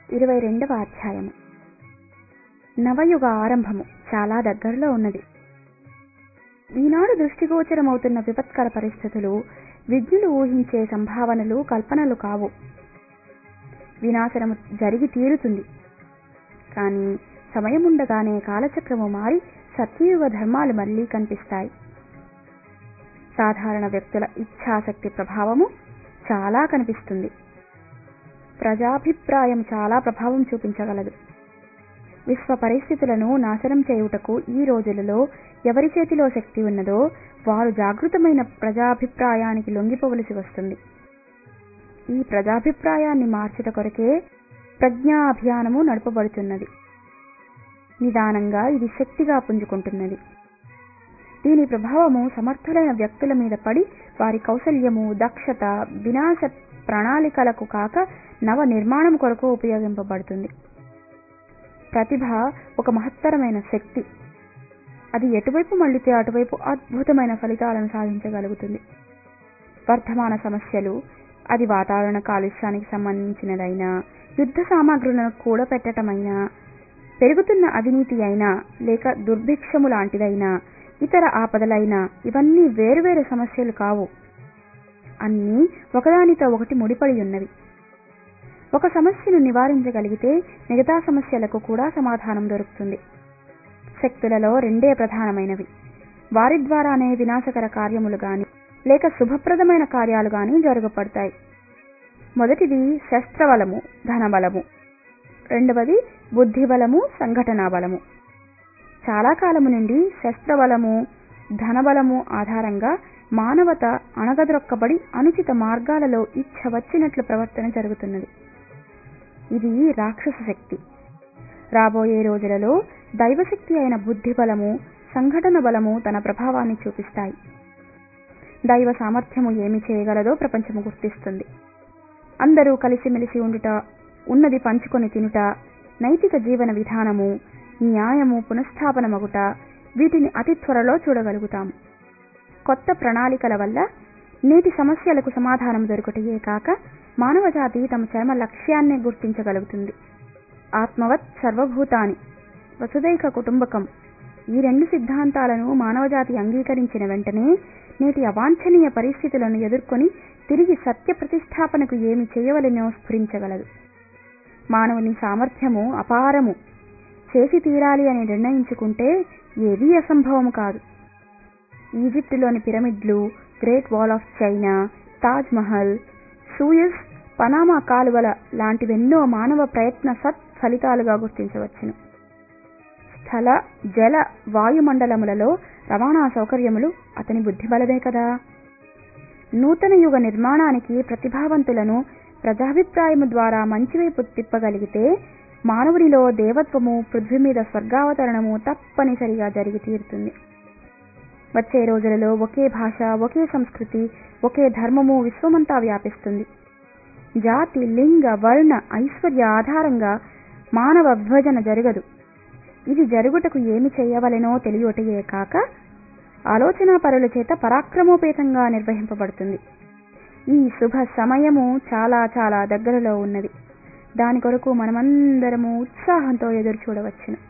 ఇరవై రెండవ అధ్యాయము నవయుగ ఆరంభము చాలా దగ్గరలో ఉన్నది ఈనాడు దృష్టిగోచరమవుతున్న విపత్కర పరిస్థితులు విజ్ఞులు ఊహించే సంభావనలు కల్పనలు కావు వినాశనము జరిగి తీరుతుంది కానీ సమయముండగానే కాలచక్రము మారి సత్యయుగ ధర్మాలు మళ్లీ కనిపిస్తాయి సాధారణ వ్యక్తుల ఇచ్ఛాశక్తి ప్రభావము చాలా కనిపిస్తుంది ప్రజాభిప్రాయం చాలా ప్రభావం చూపించగలదు విశ్వ పరిస్థితులను నాశనం చేయుటకు ఈ రోజులలో ఎవరి చేతిలో శక్తి ఉన్నదో వారు జాగృతమైన ప్రజాభిప్రాయానికి లొంగిపోవలసి వస్తుంది ఈ ప్రజాభిప్రాయాన్ని మార్చుట కొరకే ప్రజ్ఞా అభియానము నడపబడుతున్నది నిదానంగా ఇది శక్తిగా పుంజుకుంటున్నది దీని ప్రభావము సమర్థులైన వ్యక్తుల మీద పడి వారి కౌశల్యము దక్షత వినాశ ప్రణాళికలకు కాక నవ నిర్మాణం కొరకు ఉపయోగింపబడుతుంది ప్రతిభ ఒక మహత్తరమైన శక్తి అది ఎటువైపు మళ్ళితే అటువైపు అద్భుతమైన ఫలితాలను సాధించగలుగుతుంది వర్ధమాన సమస్యలు అది వాతావరణ కాలుష్యానికి సంబంధించినదైనా యుద్ధ సామాగ్రులను కూడపెట్టటమైనా పెరుగుతున్న అవినీతి అయినా లేక దుర్భిక్షము లాంటిదైనా ఇతర ఆపదలైనా ఇవన్నీ వేరువేరు సమస్యలు కావు అన్నీ ఒకదానితో ఒకటి ముడిపడి ఉన్నవి ఒక సమస్యను నివారించగలిగితే మిగతా సమస్యలకు కూడా సమాధానం దొరుకుతుంది శక్తులలో రెండే ప్రధానమైనవి వారి ద్వారానే వినాశకర కార్యములు గాని లేక శుభప్రదమైన కార్యాలు గాని జరగబడతాయి మొదటిది శస్త్రబలము ధనబలము రెండవది బుద్ధిబలము సంఘటనా బలము చాలా కాలము నుండి శస్త్రబలము ధనబలము ఆధారంగా మానవత అణగద్రొక్కబడి అనుచిత మార్గాలలో ఇచ్చ వచ్చినట్లు ప్రవర్తన జరుగుతున్నది ఇది రాక్షస శక్తి రాబోయే రోజులలో దైవశక్తి అయిన బుద్ధి బలము సంఘటన బలము తన ప్రభావాన్ని చూపిస్తాయి దైవ సామర్థ్యము ఏమి చేయగలదో ప్రపంచము గుర్తిస్తుంది అందరూ కలిసిమెలిసి ఉండుట ఉన్నది పంచుకొని తినుట నైతిక జీవన విధానము న్యాయము పునఃస్థాపనమగుట వీటిని అతి త్వరలో చూడగలుగుతాము కొత్త ప్రణాళికల వల్ల నేటి సమస్యలకు సమాధానం దొరుకుటయే కాక మానవజాతి తమ చర్మ లక్ష్యాన్నే గుర్తించగలుగుతుంది ఆత్మవత్ సర్వభూతాని వసుదైక కుటుంబకం ఈ రెండు సిద్ధాంతాలను మానవజాతి అంగీకరించిన వెంటనే నేటి అవాంఛనీయ పరిస్థితులను ఎదుర్కొని తిరిగి సత్య ప్రతిష్టాపనకు ఏమి చేయవలెనో స్ఫురించగలదు మానవుని సామర్థ్యము అపారము చేసి తీరాలి అని నిర్ణయించుకుంటే ఏదీ అసంభవం కాదు ఈజిప్టులోని పిరమిడ్లు great wall of China Taj Mahal Suez Panama కాలువల లాంటివెన్నో మానవ ప్రయత్న సత్ ఫలితాలుగా గుర్తించవచ్చును స్థల జల వాయుమండలములలో రవాణా సౌకర్యములు అతని బుద్ధిబలమే కదా నూతన యుగ నిర్మాణానికి ప్రతిభావంతులను ప్రజాభిప్రాయము ద్వారా మంచివైపు తిప్పగలిగితే మానవునిలో దేవత్వము పృథ్వీ మీద స్వర్గావతరణము తప్పనిసరిగా జరిగి తీరుతుంది వచ్చే రోజులలో ఒకే భాష ఒకే సంస్కృతి ఒకే ధర్మము విశ్వమంతా వ్యాపిస్తుంది జాతి లింగ వర్ణ ఐశ్వర్య ఆధారంగా మానవ విభజన జరగదు ఇది జరుగుటకు ఏమి చేయవలెనో తెలియటయే కాక ఆలోచనా పరుల చేత పరాక్రమోపేతంగా నిర్వహింపబడుతుంది ఈ శుభ సమయము చాలా చాలా దగ్గరలో ఉన్నది దాని కొరకు మనమందరము ఉత్సాహంతో ఎదురు చూడవచ్చును